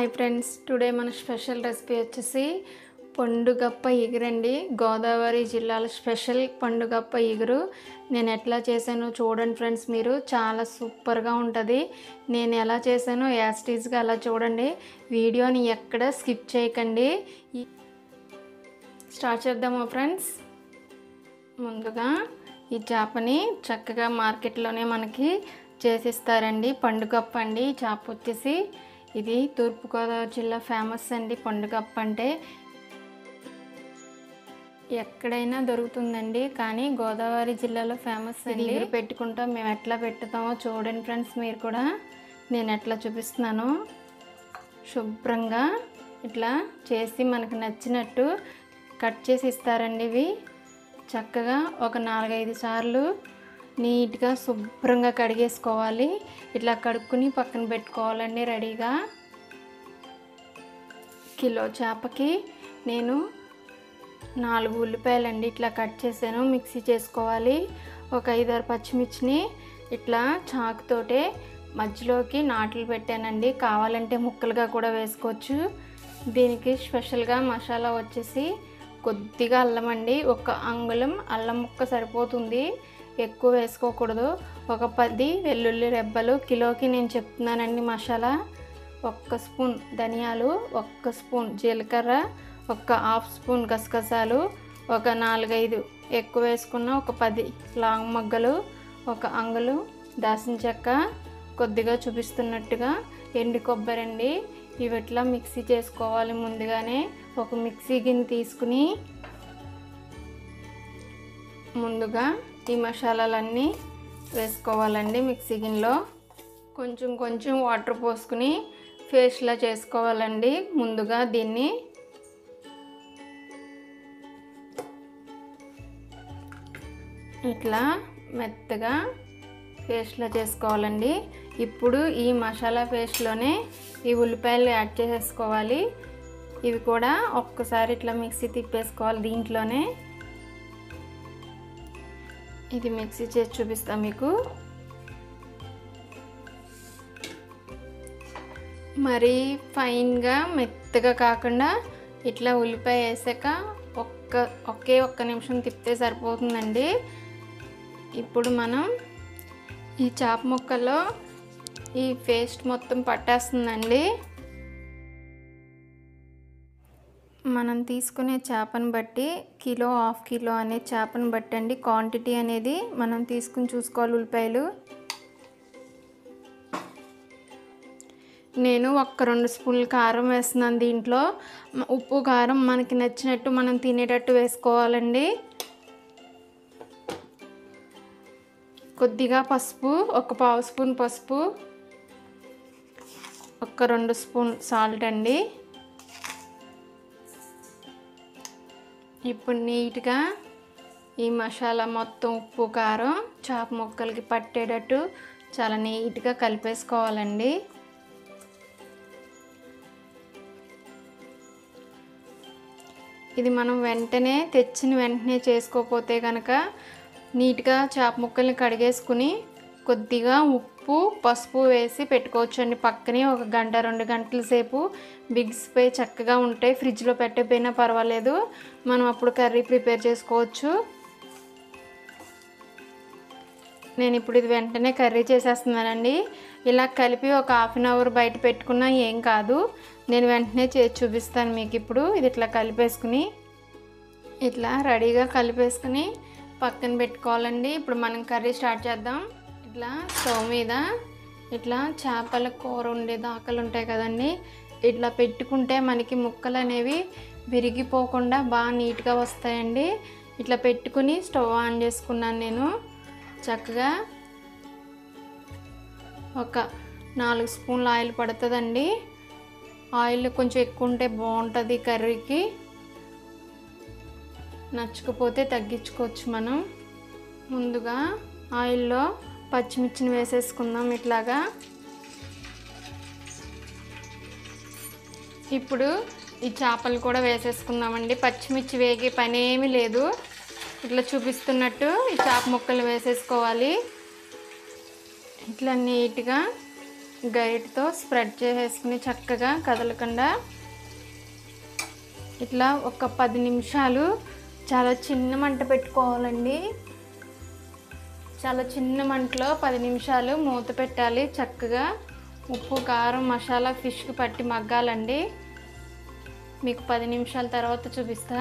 hi friends today మన special recipe వచ్చేసి పండుగప్ప ఇగురండి గోదావరి జిల్లాల స్పెషల్ పండుగప్ప ఇగురు నేను ఎట్లా చేశానో చూడండి ఫ్రెండ్స్ మీరు చాలా సూపర్గా ఉంటుంది నేను ఎలా చేశానో యాస్టీస్గా అలా చూడండి వీడియోని ఎక్కడ స్కిప్ చేయకండి ఈ- స్టార్ట్ చేద్దామా ఫ్రెండ్స్ ముందుగా ఈ చేపని చక్కగా మార్కెట్లోనే మనకి చేసిస్తారండి పండుగప్ప అండి ఈ చేప వచ్చేసి ఇది తూర్పుగోదావరి జిల్లా ఫేమస్ అండి పండుగప్ప అంటే ఎక్కడైనా దొరుకుతుందండి కానీ గోదావరి జిల్లాలో ఫేమస్ అండి ఇది పెట్టుకుంటాం మేము ఎట్లా పెట్టుతామో చూడండి ఫ్రెండ్స్ మీరు కూడా నేను ఎట్లా చూపిస్తున్నాను శుభ్రంగా ఇట్లా చేసి మనకు నచ్చినట్టు కట్ చేసి ఇస్తారండి ఇవి చక్కగా ఒక నాలుగైదు సార్లు నీట్గా శుభ్రంగా కడిగేసుకోవాలి ఇట్లా కడుక్కుని పక్కన పెట్టుకోవాలండి రెడీగా కిలో చేపకి నేను నాలుగు ఉల్లిపాయలండి ఇట్లా కట్ చేశాను మిక్సీ చేసుకోవాలి ఒక ఐదారు పచ్చిమిర్చిని ఇట్లా చాకుతోటే మధ్యలోకి నాట్లు పెట్టానండి కావాలంటే ముక్కలుగా కూడా వేసుకోవచ్చు దీనికి స్పెషల్గా మసాలా వచ్చేసి కొద్దిగా అల్లం అండి ఒక అంగుళం అల్లం ముక్క సరిపోతుంది ఎక్కువ వేసుకోకూడదు ఒక పది వెల్లుల్లి రెబ్బలు కిలోకి నేను చెప్తున్నానండి మసాలా ఒక్క స్పూన్ ధనియాలు ఒక్క స్పూన్ జీలకర్ర ఒక హాఫ్ స్పూన్ గసగసాలు ఒక నాలుగైదు ఎక్కువ వేసుకున్న ఒక పది లాంగ్ మొగ్గలు ఒక అంగులు దాసిన చెక్క కొద్దిగా చూపిస్తున్నట్టుగా ఎండు కొబ్బరి అండి ఇవి ఇట్లా మిక్సీ చేసుకోవాలి ముందుగానే ఒక మిక్సీ గిన్నె తీసుకుని ముందుగా ఈ మసాలాలన్నీ వేసుకోవాలండి మిక్సీ గిన్నెలో కొంచెం కొంచెం వాటర్ పోసుకుని ఫేస్లా చేసుకోవాలండి ముందుగా దీన్ని ఇట్లా మెత్తగా పేస్ట్లా చేసుకోవాలండి ఇప్పుడు ఈ మసాలా పేస్ట్లోనే ఈ ఉల్లిపాయలు యాడ్ చేసేసుకోవాలి ఇవి కూడా ఒక్కసారి ఇట్లా మిక్సీ తిప్పేసుకోవాలి దీంట్లోనే ఇది మిక్సీ చేసి చూపిస్తా మీకు మరీ ఫైన్గా మెత్తగా కాకుండా ఇట్లా ఉల్లిపాయ వేసాక ఒక్క ఒకే ఒక్క నిమిషం తిప్పితే సరిపోతుందండి ఇప్పుడు మనం ఈ చేప ముక్కలో ఈ పేస్ట్ మొత్తం పట్టేస్తుందండి మనం తీసుకునే చేపను బట్టి కిలో హాఫ్ కిలో అనే చేపను బట్టి అండి క్వాంటిటీ అనేది మనం తీసుకుని చూసుకోవాలి ఉల్లిపాయలు నేను ఒక్క రెండు స్పూన్లు కారం వేస్తున్నాను దీంట్లో మ- ఉప్పు కారం మనకి నచ్చినట్టు మనం తినేటట్టు వేసుకోవాలండి కొద్దిగా పసుపు ఒక పావు స్పూన్ పసుపు ఒక రెండు స్పూన్ సాల్ట్ అండి ఇప్పుడు నీట్గా ఈ మసాలా మొత్తం ఉప్పు కారం చేప ముక్కలకి పట్టేటట్టు చాలా నీట్గా కలిపేసుకోవాలండి ఇది మనం వెంటనే తెచ్చిన వెంటనే చేసుకోకపోతే కనుక నీట్గా చేప ముక్కల్ని కడిగేసుకుని కొద్దిగా ఉప్పు పసుపు వేసి పెట్టుకోవచ్చు అండి పక్కనే ఒక గంట రెండు గంటల సేపు బిగ్స్పై చక్కగా ఉంటాయి ఫ్రిడ్జ్లో పెట్టకపోయినా పర్వాలేదు మనం అప్పుడు కర్రీ ప్రిపేర్ చేసుకోవచ్చు నేను ఇప్పుడు ఇది వెంటనే కర్రీ చేసేస్తున్నానండి ఇలా కలిపి ఒక హాఫ్ అన్ అవర్ బయట పెట్టుకున్నా ఏం కాదు నేను వెంటనే చేసి చూపిస్తాను మీకు ఇప్పుడు ఇది ఇట్లా కలిపేసుకుని ఇట్లా రెడీగా కలిపేసుకుని పక్కన పెట్టుకోవాలండి ఇప్పుడు మనం కర్రీ స్టార్ట్ చేద్దాం ఇట్లా స్టవ్ మీద ఇట్లా చేపల కూర ఉండే దాకలు ఉంటాయి కదండి ఇట్లా పెట్టుకుంటే మనకి ముక్కలు అనేవి విరిగిపోకుండా బాగా నీట్గా వస్తాయండి ఇట్లా పెట్టుకుని స్టవ్ ఆన్ చేసుకున్నాను నేను చక్కగా ఒక నాలుగు స్పూన్ల ఆయిల్ పడుతుందండి ఆయిల్ కొంచెం ఎక్కువ ఉంటే బాగుంటుంది కర్రీకి నచ్చకపోతే తగ్గించుకోవచ్చు మనం ముందుగా ఆయిల్లో పచ్చిమిర్చిని వేసేసుకుందాం ఇట్లాగా ఇప్పుడు ఈ చేపలు కూడా వేసేసుకుందామండి పచ్చిమిర్చి వేగే పని ఏమీ లేదు ఇట్లా చూపిస్తున్నట్టు ఈ చేప ముక్కలు వేసేసుకోవాలి ఇట్లా నీట్గా గైడ్తో స్ప్రెడ్ చేసేసుకుని చక్కగా కదలకుండా ఇట్లా ఒక పది నిమిషాలు చాలా చిన్న మంట పెట్టుకోవాలండి చాలా చిన్న మంటలో పది నిమిషాలు మూత పెట్టాలి చక్కగా ఉప్పు కారం మసాలా ఫిష్కి పట్టి మగ్గాలండి మీకు పది నిమిషాల తర్వాత చూపిస్తా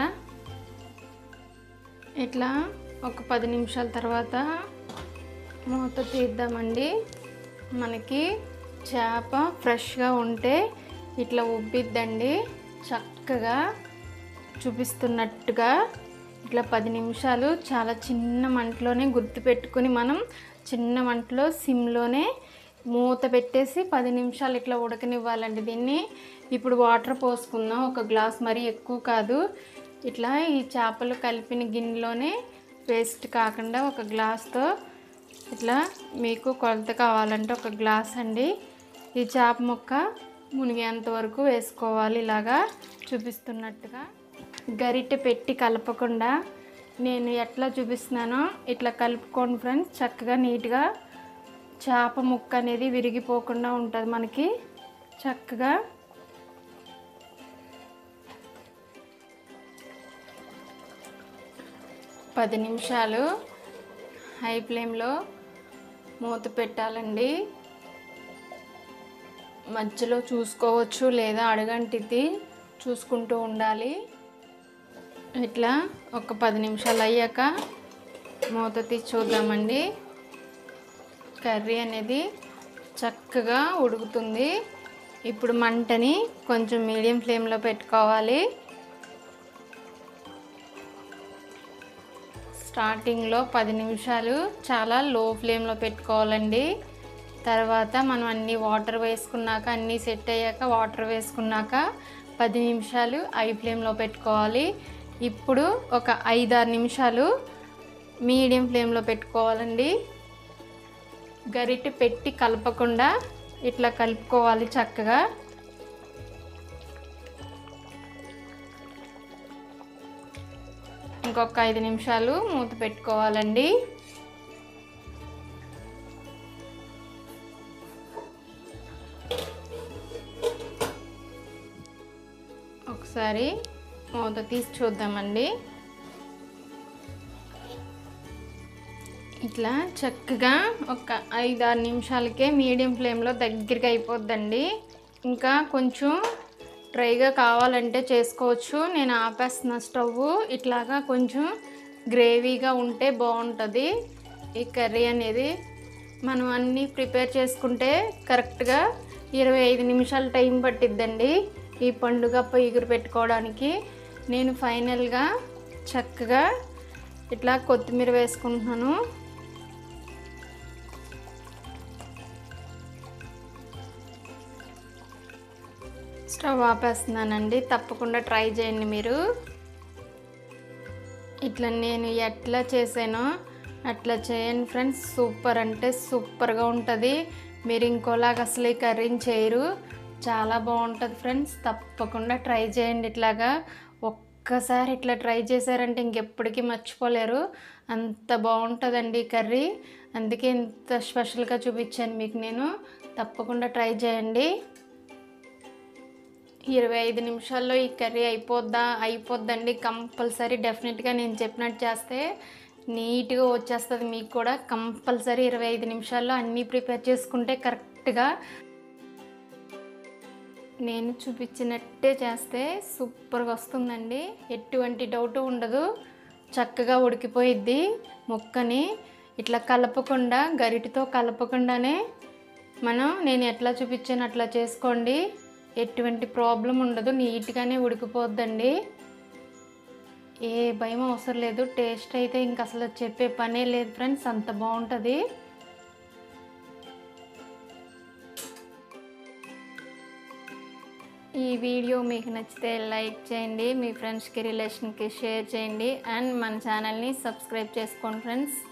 ఇట్లా ఒక పది నిమిషాల తర్వాత మూత తీద్దామండి మనకి చేప ఫ్రెష్గా ఉంటే ఇట్లా ఉబ్బిద్దండి చక్కగా చూపిస్తున్నట్టుగా ఇట్లా పది నిమిషాలు చాలా చిన్న మంటలోనే గుర్తుపెట్టుకుని మనం చిన్న మంటలో సిమ్లోనే మూత పెట్టేసి పది నిమిషాలు ఇట్లా ఉడకనివ్వాలండి దీన్ని ఇప్పుడు వాటర్ పోసుకుందాం ఒక గ్లాస్ మరీ ఎక్కువ కాదు ఇట్లా ఈ చేపలు కలిపిన గిన్నెలోనే వేస్ట్ కాకుండా ఒక గ్లాస్తో ఇట్లా మీకు కొలత కావాలంటే ఒక గ్లాస్ అండి ఈ చేప ముక్క మునిగేంత వరకు వేసుకోవాలి ఇలాగా చూపిస్తున్నట్టుగా గరిటె పెట్టి కలపకుండా నేను ఎట్లా చూపిస్తున్నానో ఇట్లా కలుపుకోండి ఫ్రెండ్స్ చక్కగా నీట్గా చేప ముక్క అనేది విరిగిపోకుండా ఉంటుంది మనకి చక్కగా పది నిమిషాలు హై ఫ్లేమ్లో మూత పెట్టాలండి మధ్యలో చూసుకోవచ్చు లేదా అడగంటిది చూసుకుంటూ ఉండాలి ఇట్లా ఒక పది నిమిషాలు అయ్యాక మూత తీసి చూద్దామండి కర్రీ అనేది చక్కగా ఉడుకుతుంది ఇప్పుడు మంటని కొంచెం మీడియం ఫ్లేమ్లో పెట్టుకోవాలి స్టార్టింగ్లో పది నిమిషాలు చాలా లో ఫ్లేమ్లో పెట్టుకోవాలండి తర్వాత మనం అన్ని వాటర్ వేసుకున్నాక అన్నీ సెట్ అయ్యాక వాటర్ వేసుకున్నాక పది నిమిషాలు ఐ ఫ్లేమ్లో పెట్టుకోవాలి ఇప్పుడు ఒక ఐదారు నిమిషాలు మీడియం ఫ్లేమ్లో పెట్టుకోవాలండి గరిటె పెట్టి కలపకుండా ఇట్లా కలుపుకోవాలి చక్కగా ఇంకొక ఐదు నిమిషాలు మూత పెట్టుకోవాలండి ఒకసారి మూత తీసి చూద్దామండి ఇట్లా చక్కగా ఒక ఐదు ఆరు నిమిషాలకే మీడియం ఫ్లేమ్లో దగ్గరికి అయిపోద్దండి ఇంకా కొంచెం డ్రైగా కావాలంటే చేసుకోవచ్చు నేను ఆపేస్తున్న స్టవ్ ఇట్లాగా కొంచెం గ్రేవీగా ఉంటే బాగుంటుంది ఈ కర్రీ అనేది మనం అన్నీ ప్రిపేర్ చేసుకుంటే కరెక్ట్గా ఇరవై ఐదు నిమిషాలు టైం పట్టిద్దండి ఈ పండుగ ఎగురు పెట్టుకోవడానికి నేను ఫైనల్గా చక్కగా ఇట్లా కొత్తిమీర వేసుకుంటున్నాను స్టవ్ ఆపేస్తున్నానండి తప్పకుండా ట్రై చేయండి మీరు ఇట్లా నేను ఎట్లా చేసానో అట్లా చేయండి ఫ్రెండ్స్ సూపర్ అంటే సూపర్గా ఉంటుంది మీరు ఇంకోలాగా అసలు ఈ కర్రీని చేయరు చాలా బాగుంటుంది ఫ్రెండ్స్ తప్పకుండా ట్రై చేయండి ఇట్లాగా ఒక్కసారి ఇట్లా ట్రై చేశారంటే ఇంకెప్పటికీ మర్చిపోలేరు అంత బాగుంటుందండి ఈ కర్రీ అందుకే ఇంత స్పెషల్గా చూపించాను మీకు నేను తప్పకుండా ట్రై చేయండి ఇరవై ఐదు నిమిషాల్లో ఈ కర్రీ అయిపోద్దా అయిపోద్దండి కంపల్సరీ డెఫినెట్గా నేను చెప్పినట్టు చేస్తే నీట్గా వచ్చేస్తుంది మీకు కూడా కంపల్సరీ ఇరవై ఐదు నిమిషాల్లో అన్నీ ప్రిపేర్ చేసుకుంటే కరెక్ట్గా నేను చూపించినట్టే చేస్తే సూపర్గా వస్తుందండి ఎటువంటి డౌట్ ఉండదు చక్కగా ఉడికిపోయిద్ది ముక్కని ఇట్లా కలపకుండా గరిటితో కలపకుండానే మనం నేను ఎట్లా చూపించాను అట్లా చేసుకోండి ఎటువంటి ప్రాబ్లం ఉండదు నీట్గానే ఉడికిపోద్దండి ఏ భయం అవసరం లేదు టేస్ట్ అయితే ఇంక అసలు చెప్పే పనే లేదు ఫ్రెండ్స్ అంత బాగుంటుంది ఈ వీడియో మీకు నచ్చితే లైక్ చేయండి మీ ఫ్రెండ్స్కి రిలేషన్కి షేర్ చేయండి అండ్ మన ఛానల్ని సబ్స్క్రైబ్ చేసుకోండి ఫ్రెండ్స్